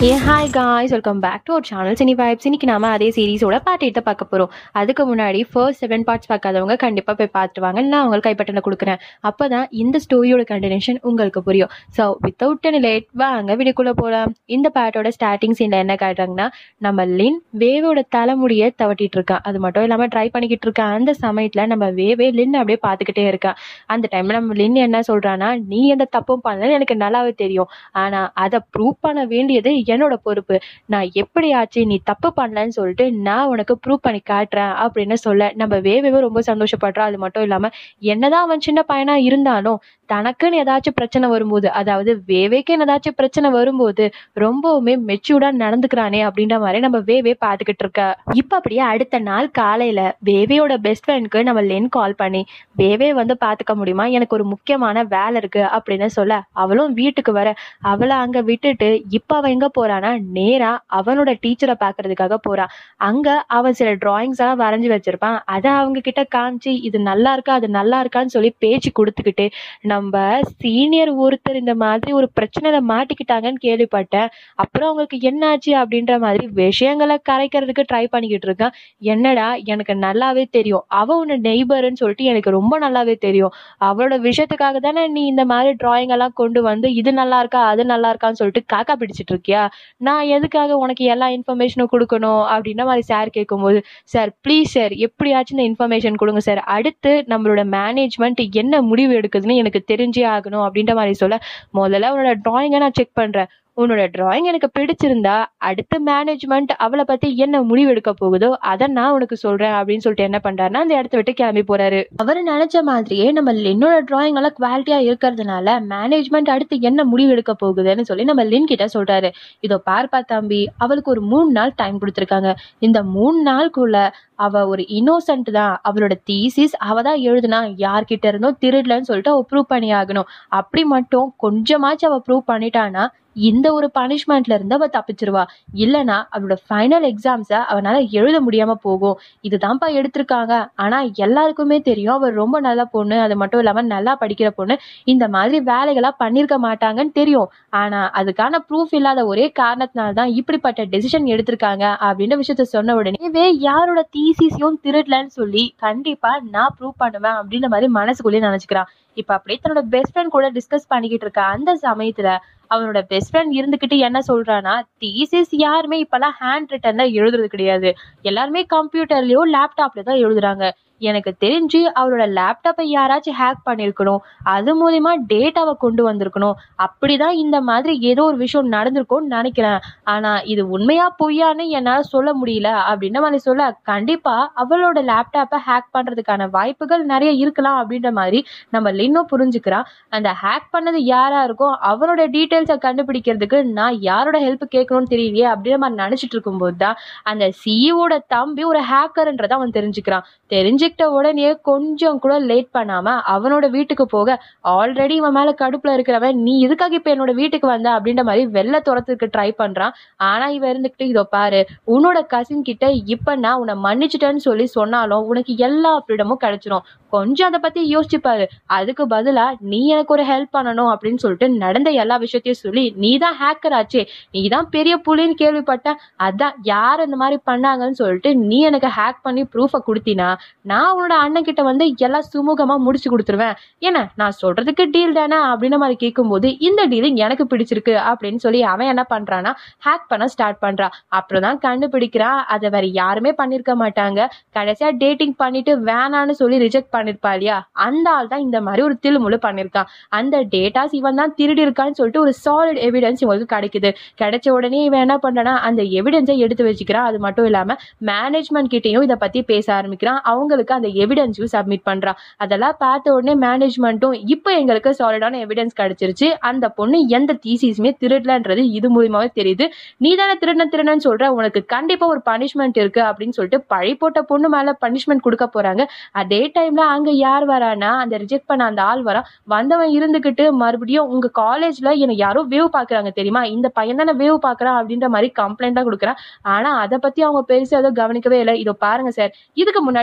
A hi guys welcome back to our channel cine vibes இன்னைக்கு நாம அதே சீரிஸோட part எயிட்ட பார்க்க போகிறோம் அதுக்கு முன்னாடி ஃபர்ஸ்ட் செவன் பார்ட்ஸ் பார்க்காதவங்க கண்டிப்பாக போய் பார்த்துட்டு வாங்க நான் உங்களுக்கு கைப்பட்டனை கொடுக்குறேன் அப்போ தான் இந்த ஸ்டோரியோட கண்டினியூஷன் உங்களுக்கு புரியும் ஸோ வித்தவுட் அண்ட் லேட் வாங்க வீடியோக்குள்ளே போகலாம் இந்த பார்ட்டோட ஸ்டார்டிங் சீனில் என்ன காட்டுறாங்கன்னா நம்ம லின் வேவோட தலைமுடியை தவட்டிட்டு இருக்கான் அது மட்டும் இல்லாமல் ட்ரை பண்ணிக்கிட்டு இருக்கான் அந்த சமயத்தில் நம்ம வேவே லின் அப்படியே பார்த்துக்கிட்டே இருக்கான் அந்த டைமில் நம்ம லின் என்ன சொல்கிறான்னா நீ எந்த தப்பும் பண்ணலன்னு எனக்கு நல்லாவே தெரியும் ஆனால் அதை ப்ரூவ் பண்ண வேண்டியது என்னோட பொறுப்பு நான் எப்படி ஆச்சு நீ தப்பு பண்ணலன்னு சொல்லிட்டு நான் உனக்கு ப்ரூவ் பண்ணி காட்டுறேன் அப்படின்னு சொல்ல நம்ம வேவேவே ரொம்ப சந்தோஷப்படுறோம் அது மட்டும் இல்லாம என்னதான் அவன் சின்ன பையனா இருந்தாலும் தனக்குன்னு ஏதாச்சும் பிரச்சனை வரும்போது அதாவது வேவேக்குன்னு ஏதாச்சும் பிரச்சனை வரும்போது ரொம்பவுமே மெச்சூர்டா நடந்துக்கிறானே அப்படின்ற மாதிரி நம்ம வேவே பார்த்துக்கிட்டு இருக்க இப்ப அப்படியே அடுத்த நாள் காலையில வேவேயோட பெஸ்ட் ஃப்ரெண்ட்க்கு நம்ம லென் கால் பண்ணி வேவே வந்து பாத்துக்க முடியுமா எனக்கு ஒரு முக்கியமான வேலை இருக்கு அப்படின்னு சொல்ல அவளும் வீட்டுக்கு வர அவளை அங்க விட்டுட்டு இப்ப அவ எங்க போறானா நேரா அவனோட டீச்சரை பாக்குறதுக்காக போறான் அங்க அவன் சில டிராயிங்ஸ் எல்லாம் வரைஞ்சி வச்சிருப்பான் அதை அவங்க கிட்ட காமிச்சு இது நல்லா இருக்கா அது நல்லா இருக்கான்னு சொல்லி பேச்சு கொடுத்துக்கிட்டு நம்ம சீனியர் ஒருத்தர் இந்த மாதிரி ஒரு பிரச்சனையில மாட்டிக்கிட்டாங்கன்னு கேள்விப்பட்டேன் அப்புறம் அவங்களுக்கு என்னாச்சு அப்படின்ற மாதிரி விஷயங்களை கரைக்கிறதுக்கு ட்ரை பண்ணிக்கிட்டு இருக்கான் என்னடா எனக்கு நல்லாவே தெரியும் அவ உன்னை நெய்பர்னு சொல்லிட்டு எனக்கு ரொம்ப நல்லாவே தெரியும் அவளோட விஷயத்துக்காக தானே நீ இந்த மாதிரி டிராயிங் எல்லாம் கொண்டு வந்து இது நல்லா இருக்கா அது நல்லா இருக்கான்னு சொல்லிட்டு காக்கா பிடிச்சிட்டு இருக்கியா நான் எதுக்காக உனக்கு எல்லா இன்ஃபர்மேஷனும் கொடுக்கணும் அப்படின்ற மாதிரி சார் கேட்கும்போது சார் ப்ளீஸ் சார் எப்படியாச்சும் இந்த இன்ஃபர்மேஷன் கொடுங்க சார் அடுத்து நம்மளோட மேனேஜ்மெண்ட் என்ன முடிவு எடுக்குதுன்னு எனக்கு தெரிஞ்சே ஆகணும் அப்படின்ற மாதிரி சொல்ல முதல்ல உன்னோட டிராயிங்கை நான் செக் பண்றேன் உன்னோட டிராயிங் எனக்கு பிடிச்சிருந்தா அடுத்த மேனேஜ்மெண்ட் அவளை பத்தி என்ன முடிவு எடுக்க போகுதோ அதை நான் உனக்கு சொல்றேன் அப்படின்னு சொல்லிட்டு என்ன பண்றாருன்னா அந்த இடத்த விட்டு கிளம்பி போறாரு அவர் நினைச்ச மாதிரியே நம்ம லின்னோட டிராயிங் எல்லாம் குவாலிட்டியா இருக்கிறதுனால மேனேஜ்மெண்ட் அடுத்து என்ன முடிவு எடுக்க போகுதுன்னு சொல்லி நம்ம லின் கிட்ட சொல்றாரு இதோ பார்ப்பா தம்பி அவளுக்கு ஒரு மூணு நாள் டைம் கொடுத்துருக்காங்க இந்த மூணு நாளுக்குள்ள அவ ஒரு இன்னோசன்ட் தான் அவளோட தீசிஸ் அவ தான் எழுதுனா யார்கிட்ட இருந்தோ திருடலன்னு சொல்லிட்டு அவ ப்ரூவ் பண்ணி ஆகணும் அப்படி மட்டும் கொஞ்சமாச்சும் அவ ப்ரூவ் பண்ணிட்டானா இந்த ஒரு பனிஷ்மெண்ட்ல இருந்து அவ தப்பிச்சிருவா இல்லனா அவளோட ஃபைனல் எக்ஸாம்ஸ அவனால எழுத முடியாம போகும் இதுதான்ப்பா எடுத்திருக்காங்க ஆனா எல்லாருக்குமே தெரியும் அவ ரொம்ப நல்ல பொண்ணு அது மட்டும் இல்லாம நல்லா படிக்கிற பொண்ணு இந்த மாதிரி வேலைகளா பண்ணிருக்க மாட்டாங்கன்னு தெரியும் ஆனா அதுக்கான ப்ரூஃப் இல்லாத ஒரே காரணத்தினால தான் இப்படிப்பட்ட டெசிஷன் எடுத்திருக்காங்க அப்படின்ற விஷயத்த சொன்ன உடனே யாரோட தீசிஸையும் திருடலன்னு சொல்லி கண்டிப்பா நான் ப்ரூவ் பண்ணுவேன் அப்படின்ற மாதிரி மனசுக்குள்ளேயே நினைச்சுக்கிறான் இப்ப அப்படியே தன்னோட பெஸ்ட் ஃப்ரெண்ட் கூட டிஸ்கஸ் பண்ணிக்கிட்டு இருக்க அந்த சமயத்துல அவனோட பெஸ்ட் ஃப்ரெண்ட் இருந்துகிட்டு என்ன சொல்றானா தீசிஸ் யாருமே இப்பெல்லாம் ஹேண்ட் ரிட்டன்ல எழுதுறது கிடையாது எல்லாருமே கம்ப்யூட்டர்லயோ லேப்டாப்ல தான் எழுதுறாங்க எனக்கு தெரிஞ்சு அவரோட லேப்டாப்பை யாராச்சும் ஹேக் பண்ணியிருக்கணும் அது மூலியமா டேட்டாவை கொண்டு வந்திருக்கணும் அப்படிதான் இந்த மாதிரி ஏதோ ஒரு விஷயம் நடந்திருக்கும்னு நினைக்கிறேன் ஆனா இது உண்மையா பொய்யான்னு என்னால சொல்ல முடியல அப்படின்ற மாதிரி சொல்ல கண்டிப்பா அவளோட லேப்டாப்பை ஹேக் பண்றதுக்கான வாய்ப்புகள் நிறைய இருக்கலாம் அப்படின்ற மாதிரி நம்ம லின்னும் புரிஞ்சுக்கிறான் அந்த ஹேக் பண்ணது யாரா இருக்கோ அவனோட டீட்டெயில்ஸை கண்டுபிடிக்கிறதுக்கு நான் யாரோட ஹெல்ப் கேட்கணும்னு தெரியலையே அப்படின்ற மாதிரி நினைச்சிட்டு இருக்கும்போது தான் அந்த சிஇஓட தம்பி ஒரு ஹேக்கர்ன்றதை அவன் தெரிஞ்சுக்கிறான் தெரிஞ்சுக்கிட்ட உடனே கொஞ்சம் கூட லேட் பண்ணாம அவனோட வீட்டுக்கு போக ஆல்ரெடி இவன் மேல கடுப்புல இருக்கிறவன் நீ எதுக்காக இப்ப என்னோட வீட்டுக்கு வந்த அப்படின்ற மாதிரி வெளில துரத்துக்கு ட்ரை பண்றான் ஆனா இவன் இருந்துகிட்டு இதோ பாரு உன்னோட கசின் கிட்ட இப்ப நான் உன்னை மன்னிச்சிட்டேன்னு சொல்லி சொன்னாலும் உனக்கு எல்லா ஃப்ரீடமும் கிடைச்சிரும் கொஞ்சம் அதை பத்தி யோசிச்சு பாரு அதுக்கு பதிலா நீ எனக்கு ஒரு ஹெல்ப் பண்ணணும் அப்படின்னு சொல்லிட்டு நடந்த எல்லா விஷயத்தையும் சொல்லி நீ தான் ஹேக்கர் ஆச்சே நீ தான் பெரிய புலின்னு கேள்விப்பட்ட அதான் யார் இந்த மாதிரி பண்ணாங்கன்னு சொல்லிட்டு நீ எனக்கு ஹேக் பண்ணி ப்ரூஃபை கொடுத்தினா நான் உன்னோட அண்ணன் கிட்ட வந்து எல்லாம் சுமூகமா முடிச்சு கொடுத்துருவேன் ஏன்னா நான் சொல்றதுக்கு டீல் தானே அப்படின்ற மாதிரி கேட்கும்போது இந்த டீல் எனக்கு பிடிச்சிருக்கு அப்படின்னு சொல்லி அவன் என்ன பண்றான்னா ஹேக் பண்ண ஸ்டார்ட் பண்றான் அப்புறம் தான் கண்டுபிடிக்கிறான் அதை வேற யாருமே பண்ணிருக்க மாட்டாங்க கடைசியா டேட்டிங் பண்ணிட்டு வேணான்னு சொல்லி ரிஜெக்ட் பண்ணிருப்பா இல்லையா அந்த ஆள் தான் இந்த மாதிரி ஒரு தில்முழு பண்ணிருக்கான் அந்த டேட்டாஸ் இவன் தான் திருடி இருக்கான்னு சொல்லிட்டு ஒரு சாலிட் எவிடன்ஸ் இவங்களுக்கு கிடைக்குது கிடைச்ச உடனே இவன் என்ன பண்றானா அந்த எவிடன்ஸை எடுத்து வச்சுக்கிறான் அது மட்டும் இல்லாம மேனேஜ்மெண்ட் கிட்டயும் இதை பத்தி பேச ஆரம்பிக்கிறான் அவங்களுக்கு அந்த எவிடன்ஸையும் சப்மிட் பண்றான் அதெல்லாம் பார்த்த உடனே மேனேஜ்மெண்ட்டும் இப்போ எங்களுக்கு சாலிடான எவிடன்ஸ் கிடைச்சிருச்சு அந்த பொண்ணு எந்த தீசிஸுமே திருடலன்றது இது மூலியமாவே தெரியுது நீ தானே திருடன் திருடன்னு சொல்ற உனக்கு கண்டிப்பா ஒரு பனிஷ்மெண்ட் இருக்கு அப்படின்னு சொல்லிட்டு பழி போட்ட பொண்ணு மேல பனிஷ்மெண்ட் கொடுக்க போறாங்க அதே டைம்ல அங்க யார் வரானா அந்த ரிஜெக்ட் பண்ண அந்த ஆள் வரா வந்தவன் இருந்துகிட்டு மறுபடியும் உங்க காலேஜ்ல என்னை யாரோ வேவ் பாக்குறாங்க தெரியுமா இந்த பையன் தானே வேவ் பாக்குறான் அப்படின்ற மாதிரி கம்ப்ளைண்ட் தான் கொடுக்குறான் ஆனா அதை பத்தி அவங்க பெருசா ஏதோ கவனிக்கவே இல்லை இதோ பாருங்க சார் இதுக்கு முன்னாடி நீங்க ஒரு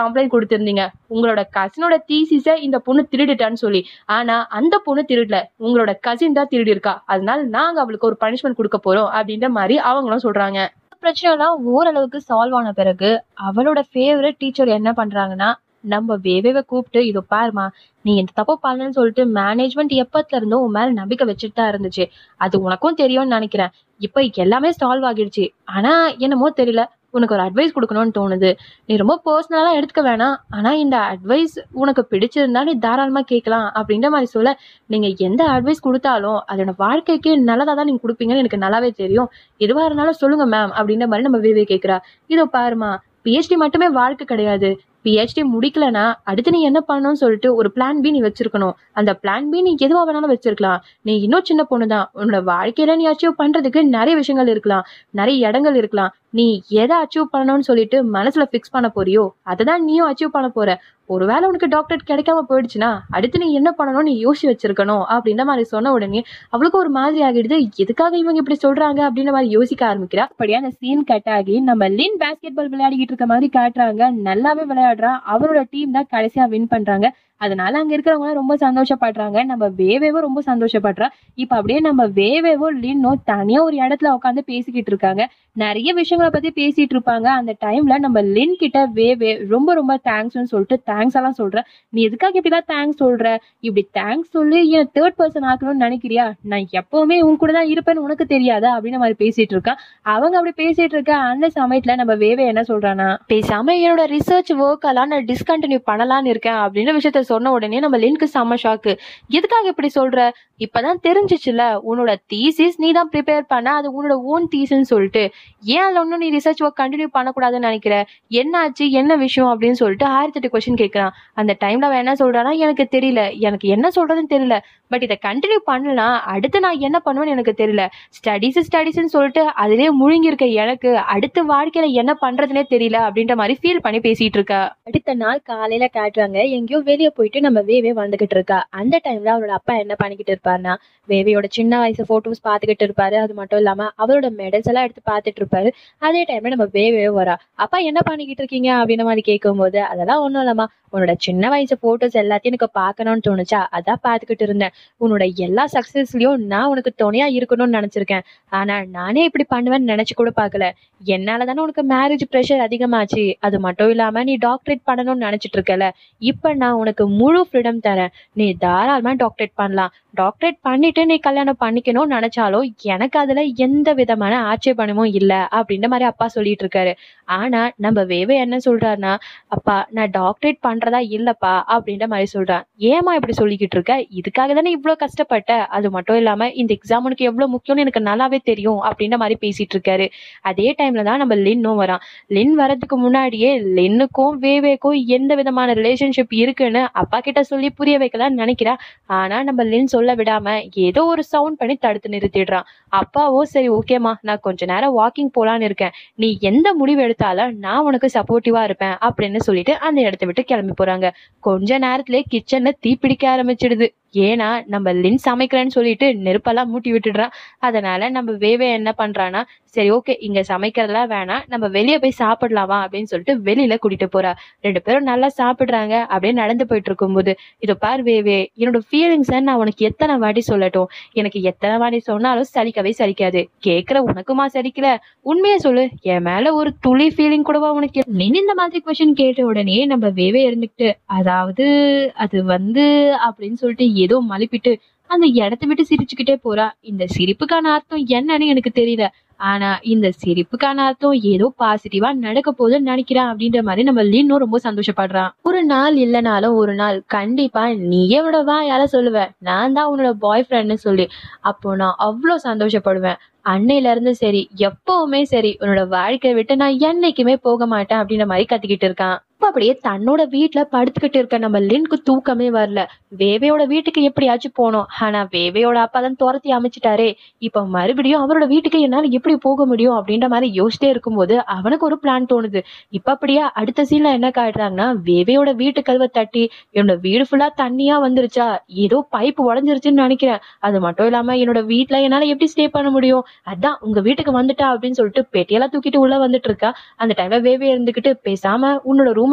கம்ப்ளைண்ட் கொடுத்திருந்தீங்க உங்களோட கசினோட தீசிஸ இந்த பொண்ணு திருடிட்டான்னு சொல்லி ஆனா அந்த பொண்ணு திருடல உங்களோட கசின் தான் திருடி இருக்கா அதனால நாங்க அவளுக்கு ஒரு பனிஷ்மெண்ட் கொடுக்க போறோம் அப்படின்ற மாதிரி அவங்களும் சொல்றாங்க பிரச்சனைலாம் ஓரளவுக்கு சால்வ் ஆன பிறகு அவளோட ஃபேவரட் டீச்சர் என்ன பண்றாங்கன்னா நம்ம வேவேவை கூப்பிட்டு இதோ பாருமா நீ இந்த தப்பு பண்ணலன்னு சொல்லிட்டு மேனேஜ்மெண்ட் எப்பத்துல இருந்தோ உன் மேல நம்பிக்கை வச்சுட்டு தான் இருந்துச்சு அது உனக்கும் தெரியும்னு நினைக்கிறேன் இப்ப எல்லாமே சால்வ் ஆகிடுச்சு ஆனா என்னமோ தெரியல உனக்கு ஒரு அட்வைஸ் கொடுக்கணும்னு தோணுது நீ ரொம்ப பர்சனலா எடுத்துக்க வேணாம் ஆனா இந்த அட்வைஸ் உனக்கு பிடிச்சிருந்தா நீ தாராளமா கேட்கலாம் அப்படின்ற மாதிரி சொல்ல நீங்க எந்த அட்வைஸ் கொடுத்தாலும் அதோட வாழ்க்கைக்கு நல்லதா தான் நீங்க கொடுப்பீங்கன்னு எனக்கு நல்லாவே தெரியும் எதுவா இருந்தாலும் சொல்லுங்க மேம் அப்படின்ற மாதிரி நம்ம வேவே கேக்குறா இதோ பாருமா பிஹெச்டி மட்டுமே வாழ்க்கை கிடையாது பிஹெச்டி முடிக்கலனா அடுத்து நீ என்ன பண்ணணும்னு சொல்லிட்டு ஒரு பிளான் பி நீ வச்சிருக்கணும் அந்த பிளான் பி நீ எதுவா வேணாலும் வச்சிருக்கலாம் நீ இன்னும் சின்ன பொண்ணு தான் உன்னோட வாழ்க்கையில நீ அச்சீவ் பண்றதுக்கு நிறைய விஷயங்கள் இருக்கலாம் நிறைய இடங்கள் இருக்கலாம் நீ எதை அச்சீவ் பண்ணணும்னு சொல்லிட்டு மனசுல ஃபிக்ஸ் பண்ண போறியோ அதை தான் நீயும் அச்சீவ் பண்ண போற ஒருவேளை உனக்கு டாக்டரேட் கிடைக்காம போயிடுச்சுன்னா அடுத்து நீ என்ன பண்ணணும்னு நீ யோசிச்சு வச்சிருக்கணும் அப்படின்ற மாதிரி சொன்ன உடனே அவளுக்கு ஒரு மாதிரி ஆகிடுது எதுக்காக இவங்க இப்படி சொல்றாங்க அப்படின்ற மாதிரி யோசிக்க ஆரம்பிக்கிறா அப்படியே அந்த சீன் கட் ஆகி நம்ம லின் பாஸ்கெட் பால் விளையாடிக்கிட்டு இருக்க மாதிரி காட்டுறாங்க நல்லாவே விளையாடுறான் அவரோட டீம் தான் கடைசியா வின் பண்றாங்க அதனால அங்க இருக்கிறவங்க ரொம்ப சந்தோஷப்படுறாங்க நம்ம வேவேவும் ரொம்ப சந்தோஷப்படுறா இப்ப அப்படியே நம்ம வேவேவும் லின்னும் தனியா ஒரு இடத்துல உட்காந்து பேசிக்கிட்டு இருக்காங்க நிறைய விஷயங்களை பத்தி பேசிட்டு இருப்பாங்க அந்த டைம்ல நம்ம லின் கிட்ட வேவே ரொம்ப ரொம்ப தேங்க்ஸ்னு சொல்லிட்டு தேங்க்ஸ் எல்லாம் சொல்ற நீ எதுக்காக இப்படிலாம் தேங்க்ஸ் சொல்ற இப்படி தேங்க்ஸ் சொல்லி என் தேர்ட் பர்சன் ஆக்கணும்னு நினைக்கிறியா நான் எப்பவுமே உன் கூட தான் இருப்பேன்னு உனக்கு தெரியாதா அப்படின்னு மாதிரி பேசிட்டு இருக்கான் அவங்க அப்படி பேசிட்டு இருக்க அந்த சமயத்துல நம்ம வேவே என்ன சொல்றானா பேசாம என்னோட ரிசர்ச் ஒர்க் எல்லாம் நான் டிஸ்கண்டினியூ பண்ணலாம்னு இருக்கேன் அப்படின்னு விஷயத்த சொன்ன உடனே நம்ம லின்க்கு செம்ம ஷாக்கு எதுக்காக இப்படி சொல்ற இப்பதான் தெரிஞ்சிச்சுல உன்னோட தீசிஸ் நீ தான் ப்ரிப்பேர் பண்ண அது உன்னோட ஓன் தீஸ்ன்னு சொல்லிட்டு ஏன் அதுல ஒன்னும் நீ ரிசர்ச் ஒர்க் கண்டினியூ பண்ணக்கூடாதுன்னு நினைக்கிற என்ன ஆச்சு என்ன விஷயம் அப்படின்னு சொல்லிட்டு ஆயிரத்தி எட்டு கொஸ்டின் கேட்கறான் அந்த டைம்ல அவன் என்ன சொல்றானா எனக்கு தெரியல எனக்கு என்ன சொல்றதுன்னு தெரியல பட் இதை கண்டினியூ பண்ணலாம் அடுத்து நான் என்ன பண்ணுவேன்னு எனக்கு தெரியல ஸ்டடிஸ் ஸ்டடிஸ்ன்னு சொல்லிட்டு அதிலே முழுங்கி இருக்க எனக்கு அடுத்த வாழ்க்கையில என்ன பண்றதுனே தெரியல அப்படின்ற மாதிரி ஃபீல் பண்ணி பேசிட்டு இருக்கா அடுத்த நாள் காலையில காட்டுறாங்க எங்கேயோ வெளியே போயிட்டு நம்ம வேவே வந்துகிட்டு இருக்கா அந்த டைம்ல அவரோட அப்பா என்ன பண்ணிக்கிட்டு இருப்பாருன்னா வேவையோட சின்ன வயசு போட்டோஸ் பாத்துக்கிட்டு இருப்பாரு அது மட்டும் இல்லாம அவரோட மெடல்ஸ் எல்லாம் எடுத்து பாத்துட்டு இருப்பாரு அதே டைம்ல நம்ம வேவே வரா அப்பா என்ன பண்ணிக்கிட்டு இருக்கீங்க அப்படின்ற மாதிரி கேட்கும்போது அதெல்லாம் ஒண்ணும் இல்லம்மா உன்னோட சின்ன வயசு போட்டோஸ் எல்லாத்தையும் எனக்கு பார்க்கணும்னு தோணுச்சா அதான் பாத்துக்கிட்டு இருந்தேன் உன்னோட எல்லா சக்சஸ்லயும் நான் உனக்கு துணையா இருக்கணும்னு நினைச்சிருக்கேன் ஆனா நானே இப்படி பண்ணுவேன்னு நினைச்சு கூட பார்க்கல என்னால தானே உனக்கு மேரேஜ் ப்ரெஷர் அதிகமாச்சு அது மட்டும் இல்லாம நீ டாக்டரேட் பண்ணணும்னு நினைச்சிட்டு இருக்கல இப்ப நான் உனக்கு முழு ஃப்ரீடம் தரேன் நீ தாராளமா டாக்டரேட் பண்ணலாம் டாக்டரேட் பண்ணிட்டு நீ கல்யாணம் பண்ணிக்கணும்னு நினைச்சாலும் எனக்கு அதுல எந்த விதமான ஆட்சேபணமும் இல்ல அப்படின்ற மாதிரி அப்பா சொல்லிட்டு இருக்காரு ஆனா நம்ம வேவே என்ன சொல்றாருன்னா அப்பா நான் டாக்டரேட் பண்றதா இல்லப்பா அப்படின்ற மாதிரி சொல்றான் ஏமா இப்படி சொல்லிக்கிட்டு இருக்க இதுக்காக தானே இவ்வளவு கஷ்டப்பட்ட அது மட்டும் இல்லாம இந்த எக்ஸாம் உனக்கு எவ்வளவு முக்கியம்னு எனக்கு நல்லாவே தெரியும் அப்படின்ற மாதிரி பேசிட்டு இருக்காரு அதே டைம்ல தான் நம்ம லின்னும் வரான் லின் வரதுக்கு முன்னாடியே லின்னுக்கும் வேவேக்கும் எந்த விதமான ரிலேஷன்ஷிப் இருக்குன்னு அப்பா கிட்ட சொல்லி புரிய வைக்கலாம்னு நினைக்கிறா ஆனா நம்ம லின் சொல்ல விடாம ஏதோ ஒரு சவுண்ட் பண்ணி தடுத்து நிறுத்திடுறான் அப்பாவோ சரி ஓகேம்மா நான் கொஞ்ச நேரம் வாக்கிங் போலான்னு இருக்கேன் நீ எந்த முடிவு எடுத்தாலும் நான் உனக்கு சப்போர்ட்டிவா இருப்பேன் அப்படின்னு சொல்லிட்டு அந்த இடத்த விட்டு கிளம்பி போறாங்க கொஞ்ச நேரத்திலே கிச்சன்ல தீ பிடிக்க ஆரம்பிச்சிடுது ஏன்னா நம்ம லின் சமைக்கிறேன்னு சொல்லிட்டு நெருப்பெல்லாம் மூட்டி விட்டுடுறான் அதனால நம்ம வேவே என்ன பண்றான்னா சரி ஓகே இங்க சமைக்கிறதெல்லாம் வேணாம் நம்ம வெளியே போய் சாப்பிடலாமா அப்படின்னு சொல்லிட்டு வெளியில கூட்டிட்டு போறா ரெண்டு பேரும் நல்லா சாப்பிடுறாங்க அப்படியே நடந்து போயிட்டு இருக்கும்போது இதோ பார் வேவே என்னோட ஃபீலிங்ஸை நான் உனக்கு எத்தனை வாட்டி சொல்லட்டும் எனக்கு எத்தனை வாட்டி சொன்னாலும் சலிக்கவே சலிக்காது கேக்குற உனக்குமா சலிக்கல உண்மையை சொல்லு என் மேல ஒரு துளி ஃபீலிங் கூடவா உனக்கு இல்ல? நீ இந்த மாதிரி கொஸ்டின் கேட்ட உடனே நம்ம வேவே இருந்துக்கிட்டு அதாவது அது வந்து அப்படின்னு சொல்லிட்டு ஏதோ மலிப்பிட்டு அந்த இடத்த விட்டு சிரிச்சுக்கிட்டே போறா இந்த சிரிப்புக்கான அர்த்தம் என்னன்னு எனக்கு தெரியல ஆனா இந்த சிரிப்புக்கான அர்த்தம் ஏதோ பாசிட்டிவா நடக்க போகுதுன்னு நினைக்கிறேன் அப்படின்ற மாதிரி நம்ம லின்னும் ரொம்ப சந்தோஷப்படுறான் ஒரு நாள் இல்லைனாலும் ஒரு நாள் கண்டிப்பா நீயே உன்னோட வாயால சொல்லுவ நான் தான் உன்னோட பாய் ஃப்ரெண்ட்னு சொல்லி அப்போ நான் அவ்வளோ சந்தோஷப்படுவேன் அன்னையில இருந்து சரி எப்பவுமே சரி உன்னோட வாழ்க்கையை விட்டு நான் என்னைக்குமே போக மாட்டேன் அப்படின்ற மாதிரி கத்திக்கிட்டு இருக்கான் இப்ப அப்படியே தன்னோட வீட்டுல படுத்துக்கிட்டு இருக்க நம்ம லின்க்கு தூக்கமே வரல வேவையோட வீட்டுக்கு எப்படியாச்சும் போனோம் ஆனா வேவையோட அப்பா தான் துரத்தி அமைச்சிட்டாரே இப்ப மறுபடியும் அவரோட வீட்டுக்கு என்னால எப்படி போக முடியும் அப்படின்ற மாதிரி யோசிச்சிட்டே இருக்கும்போது அவனுக்கு ஒரு பிளான் தோணுது இப்ப அப்படியே அடுத்த சீன்ல என்ன காட்டுறாங்கன்னா வேவையோட வீட்டு கதவை தட்டி என்னோட வீடு ஃபுல்லா தண்ணியா வந்துருச்சா ஏதோ பைப் உடஞ்சிருச்சுன்னு நினைக்கிறேன் அது மட்டும் இல்லாம என்னோட வீட்ல என்னால எப்படி ஸ்டே பண்ண முடியும் அதான் உங்க வீட்டுக்கு வந்துட்டா அப்படின்னு சொல்லிட்டு பெட்டியெல்லாம் தூக்கிட்டு உள்ள வந்துட்டு இருக்கா அந்த டைம்ல வேவே இருந்துகிட்டு பேசாம உன்னோட ரூமை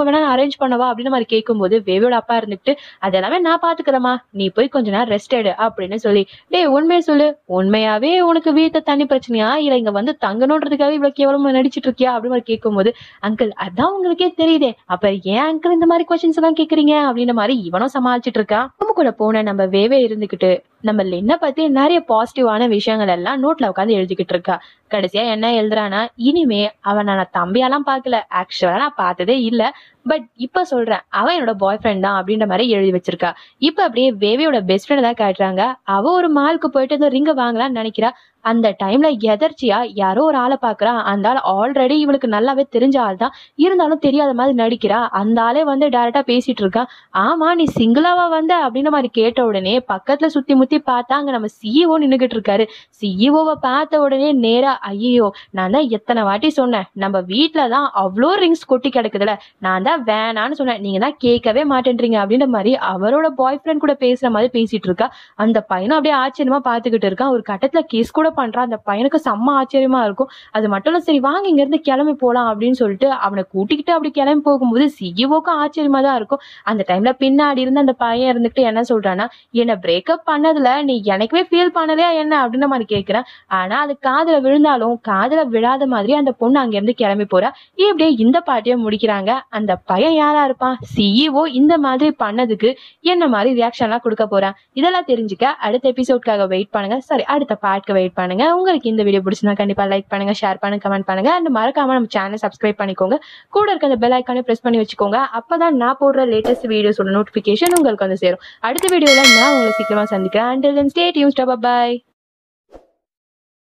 ரூம் வேணா நான் அரேஞ்ச் பண்ணவா அப்படின்னு மாதிரி கேட்கும்போது வேவியோட அப்பா இருந்துட்டு அது எல்லாமே நான் பாத்துக்கிறேமா நீ போய் கொஞ்ச நேரம் ரெஸ்ட் எடு அப்படின்னு சொல்லி டேய் உண்மையை சொல்லு உண்மையாவே உனக்கு வீட்டை தண்ணி பிரச்சனையா இல்ல இங்க வந்து தங்கணுன்றதுக்காக இவ்வளவு கேவலமா நடிச்சிட்டு இருக்கியா அப்படின்னு மாதிரி கேட்கும்போது அங்கிள் அதான் உங்களுக்கே தெரியுதே அப்ப ஏன் அங்கிள் இந்த மாதிரி கொஸ்டின்ஸ் எல்லாம் கேக்குறீங்க அப்படின்ற மாதிரி இவனும் சமாளிச்சிட்டு இருக்கான் நம்ம கூட போன நம்ம வேவே இருந்துகிட்டு நம்ம லென்ன பத்தி நிறைய பாசிட்டிவான விஷயங்கள் எல்லாம் நோட்ல உட்காந்து எழுதிக்கிட்டு இருக்கா கடைசியா என்ன எழுதுறானா இனிமே அவன் நான் தம்பியாலாம் பார்க்கல ஆக்சுவலா நான் பார்த்ததே இல்ல பட் இப்ப சொல்றேன் அவன் என்னோட பாய் ஃப்ரெண்ட் தான் அப்படின்ற மாதிரி எழுதி வச்சிருக்கா இப்ப அப்படியே வேவியோட பெஸ்ட் ஃப்ரெண்ட் தான் காட்டுறாங்க அவ ஒரு மாலுக்கு போயிட்டு இந்த ரிங்க வாங்கலாம்னு நினைக்கிறா அந்த டைம்ல எதர்ச்சியா யாரோ ஒரு ஆளை பாக்குறா அந்த ஆள் ஆல்ரெடி இவளுக்கு நல்லாவே தெரிஞ்ச ஆள் தான் இருந்தாலும் தெரியாத மாதிரி நடிக்கிறா அந்த ஆளே வந்து டைரக்டா பேசிட்டு இருக்கான் ஆமா நீ சிங்கிளாவா வந்த அப்படின்ற மாதிரி கேட்ட உடனே பக்கத்துல சுத்தி முத்தி பார்த்தா அங்க நம்ம சிஇஓ நின்னுகிட்டு இருக்காரு சிஇஓவை பார்த்த உடனே நேரா ஐயோ நான் தான் எத்தனை வாட்டி சொன்னேன் நம்ம வீட்ல தான் அவ்வளோ ரிங்ஸ் கொட்டி கிடக்குதுல நான் தான் வேணான்னு சொன்னேன் நீங்க தான் கேட்கவே மாட்டேன்றீங்க அப்படின்ற மாதிரி அவரோட பாய் ஃப்ரெண்ட் கூட பேசுற மாதிரி பேசிட்டு இருக்கா அந்த பையனும் அப்படியே ஆச்சரியமா பாத்துக்கிட்டு இருக்கான் ஒரு கட்டத்துல கேஸ் கூட பண்றான் அந்த பையனுக்கு செம்ம ஆச்சரியமா இருக்கும் அது மட்டும் இல்ல சரி வாங்க இங்க இருந்து கிளம்பி போலாம் அப்படின்னு சொல்லிட்டு அவனை கூட்டிக்கிட்டு அப்படி கிளம்பி போகும்போது சிஇஓக்கும் ஆச்சரியமா தான் இருக்கும் அந்த டைம்ல பின்னாடி இருந்து அந்த பையன் இருந்துட்டு என்ன சொல்றான்னா என்ன பிரேக்கப் பண்ணதுல நீ எனக்குமே ஃபீல் பண்ணலையா என்ன அப்படின்ற மாதிரி கேக்குறேன் ஆனா அது காதுல விழுந்தாலும் காதுல விழாத மாதிரி அந்த பொண்ணு அங்க இருந்து கிளம்பி போறா இப்படியே இந்த பாட்டியை முடிக்கிறாங்க அந்த பையன் யாரா இருப்பான் சிஇஓ இந்த மாதிரி பண்ணதுக்கு என்ன மாதிரி ரியாக்ஷன்லாம் கொடுக்க போறான் இதெல்லாம் தெரிஞ்சுக்க அடுத்த எபிசோட்காக வெயிட் பண்ணுங்க சாரி அடுத்த பார்ட்க்கு வெயிட் பண்ணுங்க உங்களுக்கு இந்த வீடியோ பிடிச்சிருந்தா கண்டிப்பா லைக் பண்ணுங்க ஷேர் பண்ணுங்க கமெண்ட் பண்ணுங்க அண்ட் மறக்காம நம்ம சேனல் சப்ஸ்கிரைப் பண்ணிக்கோங்க கூட இருக்க அந்த பெல் ஐக்கானே பிரஸ் பண்ணி வச்சுக்கோங்க அப்பதான் நான் போடுற லேட்டஸ்ட் வீடியோஸோட நோட்டிபிகேஷன் உங்களுக்கு வந்து சேரும் அடுத்த வீடியோல நான் உங்களை சீக்கிரமா சந்திக்கிறேன் அண்ட் ஸ்டே டியூன் பாய்